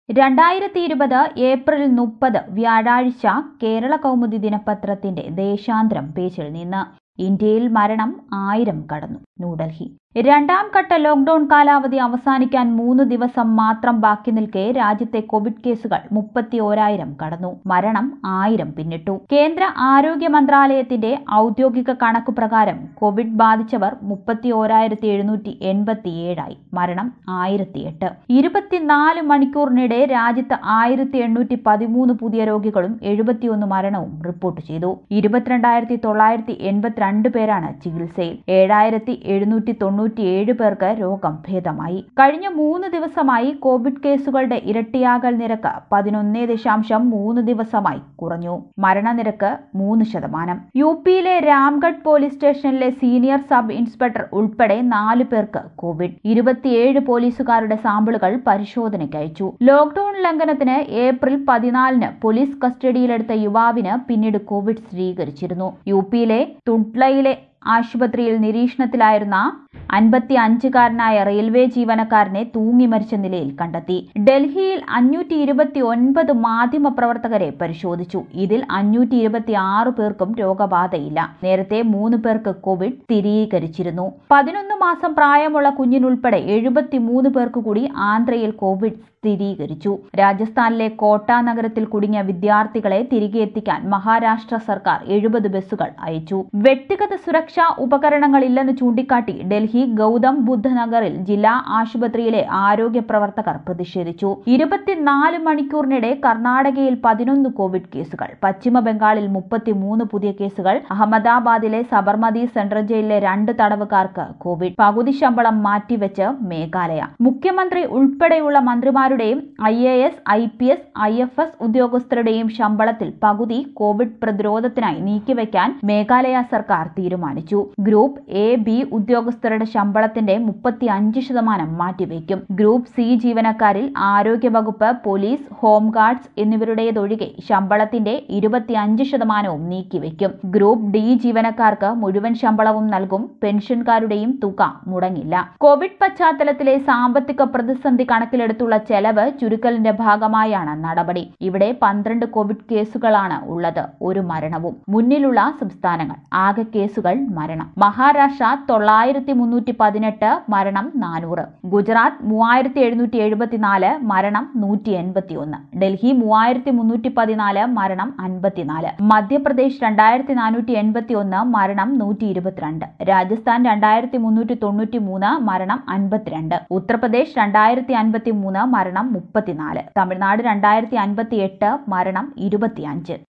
രണ്ടായിരത്തി ഇരുപത് ഏപ്രിൽ മുപ്പത് വ്യാഴാഴ്ച കേരള കൗമുദി ദിനപത്രത്തിന്റെ ദേശാന്തരം പേജിൽ നിന്ന് ഇന്ത്യയിൽ മരണം ആയിരം കടന്നു ന്യൂഡൽഹി രണ്ടാം ഘട്ട ലോക്ഡൌൺ കാലാവധി അവസാനിക്കാൻ മൂന്ന് ദിവസം മാത്രം ബാക്കി നിൽക്കെ രാജ്യത്തെ കോവിഡ് കേസുകൾ മുപ്പത്തി ഓരായിരം കടന്നു മരണം ആയിരം പിന്നിട്ടു കേന്ദ്ര ആരോഗ്യ മന്ത്രാലയത്തിന്റെ ഔദ്യോഗിക കണക്കു പ്രകാരം കോവിഡ് ബാധിച്ചവർ മുപ്പത്തി ഓരായിരത്തി എഴുന്നൂറ്റി എൺപത്തിയേഴായി മരണം ആയിരത്തി എട്ട് ഇരുപത്തിനാല് മണിക്കൂറിനിടെ രാജ്യത്ത് ആയിരത്തി എണ്ണൂറ്റി പതിമൂന്ന് പുതിയ രോഗികളും എഴുപത്തിയൊന്ന് മരണവും റിപ്പോർട്ട് ചെയ്തു ഇരുപത്തിരണ്ടായിരത്തി തൊള്ളായിരത്തി എൺപത്തിരണ്ട് പേരാണ് ചികിത്സയിൽ ഏഴായിരത്തി എഴുന്നൂറ്റി തൊണ്ണൂറ്റിയേഴ് പേർക്ക് രോഗം ഭേദമായി കഴിഞ്ഞ മൂന്ന് ദിവസമായി കോവിഡ് കേസുകളുടെ ഇരട്ടിയാകൽ നിരക്ക് പതിനൊന്ന് ദശാംശം മൂന്ന് ദിവസമായി കുറഞ്ഞു മരണനിരക്ക് മൂന്ന് ശതമാനം യു പിയിലെ രാംഗഡ് പോലീസ് സ്റ്റേഷനിലെ സീനിയർ സബ് ഇൻസ്പെക്ടർ ഉൾപ്പെടെ നാല് പേർക്ക് കോവിഡ് ഇരുപത്തിയേഴ് പോലീസുകാരുടെ സാമ്പിളുകൾ പരിശോധനയ്ക്ക് അയച്ചു ലോക്ഡൌൺ ലംഘനത്തിന് ഏപ്രിൽ പതിനാലിന് പോലീസ് കസ്റ്റഡിയിലെടുത്ത യുവാവിന് പിന്നീട് കോവിഡ് സ്ഥിരീകരിച്ചിരുന്നു യു പിയിലെ തുട്ലയിലെ ആശുപത്രിയിൽ നിരീക്ഷണത്തിലായിരുന്ന അൻപത്തി അഞ്ചുകാരനായ റെയിൽവേ ജീവനക്കാരനെ തൂങ്ങി മരിച്ച നിലയിൽ കണ്ടെത്തി ഡൽഹിയിൽ അഞ്ഞൂറ്റി ഇരുപത്തി ഒൻപത് മാധ്യമ പ്രവർത്തകരെ പരിശോധിച്ചു ഇതിൽ അഞ്ഞൂറ്റി ഇരുപത്തി ആറ് പേർക്കും രോഗബാധയില്ല നേരത്തെ മൂന്ന് പേർക്ക് കോവിഡ് സ്ഥിരീകരിച്ചിരുന്നു പതിനൊന്ന് മാസം പ്രായമുള്ള കുഞ്ഞിനുൾപ്പെടെ എഴുപത്തിമൂന്ന് പേർക്ക് കൂടി ആന്ധ്രയിൽ കോവിഡ് സ്ഥിരീകരിച്ചു രാജസ്ഥാനിലെ കോട്ട നഗരത്തിൽ കുടുങ്ങിയ വിദ്യാർത്ഥികളെ തിരികെ എത്തിക്കാൻ മഹാരാഷ്ട്ര സർക്കാർ എഴുപത് ബസ്സുകൾ അയച്ചു വ്യക്തിഗത സുരക്ഷാ ഉപകരണങ്ങളില്ലെന്ന് ചൂണ്ടിക്കാട്ടി ഡൽഹി ഗൗതം ബുദ്ധ നഗറിൽ ജില്ലാ ആശുപത്രിയിലെ ആരോഗ്യ പ്രവർത്തകർ പ്രതിഷേധിച്ചു ഇരുപത്തിനാല് മണിക്കൂറിനിടെ കർണാടകയിൽ പതിനൊന്ന് കോവിഡ് കേസുകൾ പശ്ചിമ ബംഗാളിൽ മുപ്പത്തിമൂന്ന് പുതിയ കേസുകൾ അഹമ്മദാബാദിലെ സബർമതി സെൻട്രൽ ജയിലിലെ രണ്ട് തടവുകാർക്ക് കോവിഡ് പകുതി ശമ്പളം മാറ്റിവെച്ച് മേഘാലയ മുഖ്യമന്ത്രി ഉൾപ്പെടെയുള്ള മന്ത്രിമാരുടെയും I A S I P S I F S ഉദ്യോഗസ്ഥരുടെയും ശമ്പളത്തിൽ പകുതി കോവിഡ് പ്രതിരോധത്തിനായി നീക്കിവെക്കാൻ മേഘാലയ സർക്കാർ തീരുമാനിച്ചു ഗ്രൂപ്പ് എ ബി ഉദ്യോഗസ്ഥരുടെ ശമ്പളത്തിന്റെ മുപ്പത്തി അഞ്ച് ശതമാനം മാറ്റിവെക്കും ഗ്രൂപ്പ് സി ജീവനക്കാരിൽ ആരോഗ്യവകുപ്പ് പോലീസ് ഹോംഗാർഡ്സ് എന്നിവരുടേതൊഴികെ ശമ്പളത്തിന്റെ ഇരുപത്തിയഞ്ച് ശതമാനവും നീക്കിവെക്കും ഗ്രൂപ്പ് ഡി ജീവനക്കാർക്ക് മുഴുവൻ ശമ്പളവും നൽകും പെൻഷൻകാരുടെയും തുക മുടങ്ങില്ല കോവിഡ് പശ്ചാത്തലത്തിലെ സാമ്പത്തിക പ്രതിസന്ധി കണക്കിലെടുത്തുള്ള ചെലവ് ചുരുക്കലിന്റെ ഭാഗമായാണ് നടപടി ഇവിടെ പന്ത്രണ്ട് കോവിഡ് കേസുകളാണ് ഉള്ളത് ഒരു മരണവും മുന്നിലുള്ള സംസ്ഥാനങ്ങൾ ആകെ കേസുകൾ മരണം മഹാരാഷ്ട്ര തൊള്ളായിരത്തി മുന്നൂറ്റി പതിനെട്ട് മരണം നാനൂറ് ഗുജറാത്ത് മൂവായിരത്തി എഴുന്നൂറ്റി എഴുപത്തിനാല് മരണം നൂറ്റി എൺപത്തി ഒന്ന് ഡൽഹി മൂവായിരത്തി മുന്നൂറ്റി പതിനാല് മരണം അൻപത്തിനാല് മധ്യപ്രദേശ് രണ്ടായിരത്തി നാനൂറ്റി എൺപത്തി ഒന്ന് മരണം നൂറ്റി ഇരുപത്തിരണ്ട് രാജസ്ഥാൻ രണ്ടായിരത്തി മുന്നൂറ്റി തൊണ്ണൂറ്റി മൂന്ന് മരണം അൻപത്തിരണ്ട് ഉത്തർപ്രദേശ് രണ്ടായിരത്തി അൻപത്തി മൂന്ന് മരണം മുപ്പത്തിനാല് തമിഴ്നാട് രണ്ടായിരത്തി അൻപത്തി എട്ട് മരണം ഇരുപത്തിയഞ്ച്